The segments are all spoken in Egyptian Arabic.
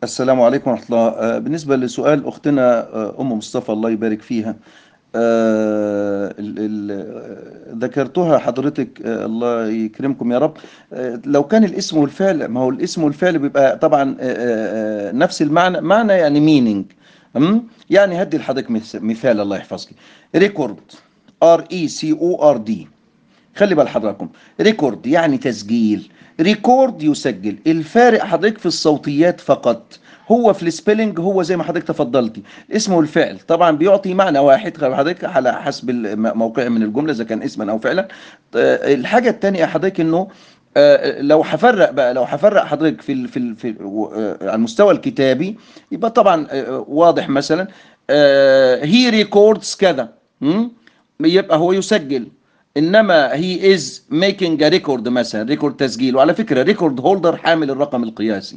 السلام عليكم ورحمة الله آه، بالنسبة لسؤال أختنا آه، أم مصطفى الله يبارك فيها آه، ال- ال- آه، ذكرتها حضرتك آه، الله يكرمكم يا رب آه، لو كان الاسم والفعل ما هو الاسم والفعل بيبقى طبعا آه، آه، آه، نفس المعنى معنى يعني مينينج يعني هدي لحضرتك مث- مثال الله يحفظك ريكورد ار اي سي او ار دي خلي بال حضراتكم ريكورد يعني تسجيل ريكورد يسجل الفارق حضرتك في الصوتيات فقط هو في السبيلنج هو زي ما حضرتك تفضلتي الاسم والفعل طبعا بيعطي معنى واحد خلي حضرتك على حسب الم- موقعه من الجمله اذا كان اسما او فعلا آه، الحاجه الثانيه حضرتك انه آه، لو هفرق بقى لو هفرق حضرتك في ال في ال في آه، على المستوى الكتابي يبقى طبعا آه، واضح مثلا هي ريكوردز كذا م? يبقى هو يسجل انما هي از ميكينج ريكورد مثلا ريكورد تسجيل وعلى فكره ريكورد هولدر حامل الرقم القياسي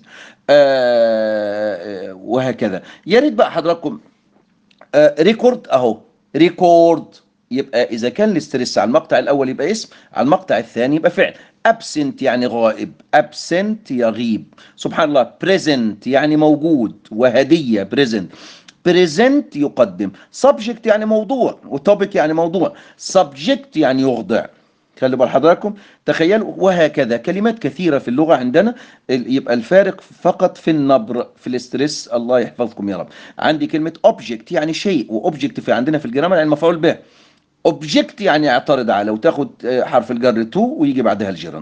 آه وهكذا يا ريت بقى حضراتكم آه ريكورد اهو ريكورد يبقى اذا كان الاسترس على المقطع الاول يبقى اسم على المقطع الثاني يبقى فعل absent يعني غائب absent يغيب سبحان الله present يعني موجود وهدية present present يقدم subject يعني موضوع وtopic يعني موضوع subject يعني يخضع خلي بال حضراتكم تخيلوا وهكذا كلمات كثيرة في اللغة عندنا ال- يبقى الفارق فقط في النبر في الاسترس الله يحفظكم يا رب عندي كلمة object يعني شيء وobject في عندنا في الجرامر يعني مفعول به object يعني اعترض على وتاخد آه، حرف الجر to ويجي بعدها الجيران